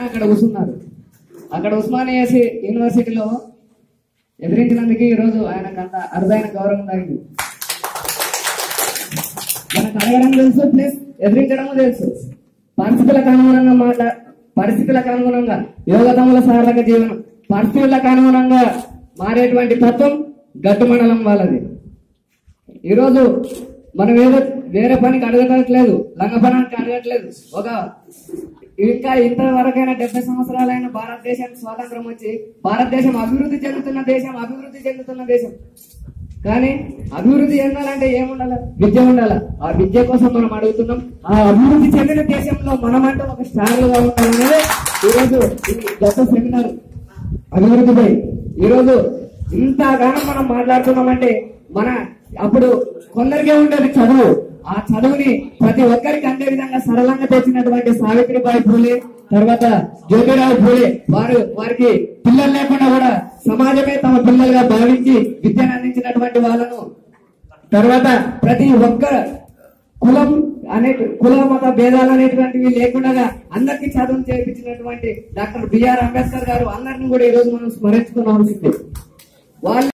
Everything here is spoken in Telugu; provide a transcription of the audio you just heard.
అక్కడ కూర్చున్నారు అక్కడ ఉస్మానియా సి- యూనివర్సిటీలో ఎదిరించినందుకు ఈ రోజు ఆయనకు అంత అరుదైన గౌరవం తగింది మనకు అడగడం తెలుసు ప్లస్ ఎదిరించడం తెలుసు పరిస్థితులకు అనుగుణంగా మాట్లా పరిస్థితులకు అనుగుణంగా యోగతముల సారక జీవనం పరిస్థితులకు అనుగుణంగా మారేటువంటి తత్వం గట్టు మండలం వాళ్ళది ఈరోజు మనం ఏదో వేరే పనికి అడగట్లేదు లంగ పనికి అడగట్లేదు ఒక ఇంకా ఇంతవరకైనా డెబ్బై సంవత్సరాలైన భారతదేశానికి స్వాతంత్రం వచ్చి భారతదేశం అభివృద్ధి చెందుతున్న దేశం అభివృద్ధి చెందుతున్న దేశం కానీ అభివృద్ధి చెందాలంటే ఏముండాలి విద్య ఉండాలి ఆ విద్య కోసం మనం అడుగుతున్నాం ఆ అభివృద్ధి చెందిన దేశంలో మనమంటూ ఒక స్టార్లుగా ఉండాలనేది ఈరోజు ఈ గత సెమినార్ అభివృద్ధిపై ఈరోజు ఇంతగానో మనం మాట్లాడుతున్నామంటే మన అప్పుడు కొందరికే ఉండేది చదువు ఆ చదువుని ప్రతి ఒక్కరికి అందే విధంగా సరళంగా తెచ్చినటువంటి సావిత్రిబాయి పూలే తర్వాత జ్యోతిరావు పూలే వారు వారికి పిల్లలు లేకుండా కూడా సమాజమే తమ పిల్లలుగా భావించి విద్యను అందించినటువంటి వాళ్ళను తర్వాత ప్రతి ఒక్క కులం అనే కుల మత భేదాలు అనేటువంటివి లేకుండా అందరికీ చదువు చేర్పించినటువంటి డాక్టర్ బిఆర్ అంబేద్కర్ గారు అందరిని కూడా ఈ రోజు మనం స్మరించుకోవాల్సిందే వాళ్ళు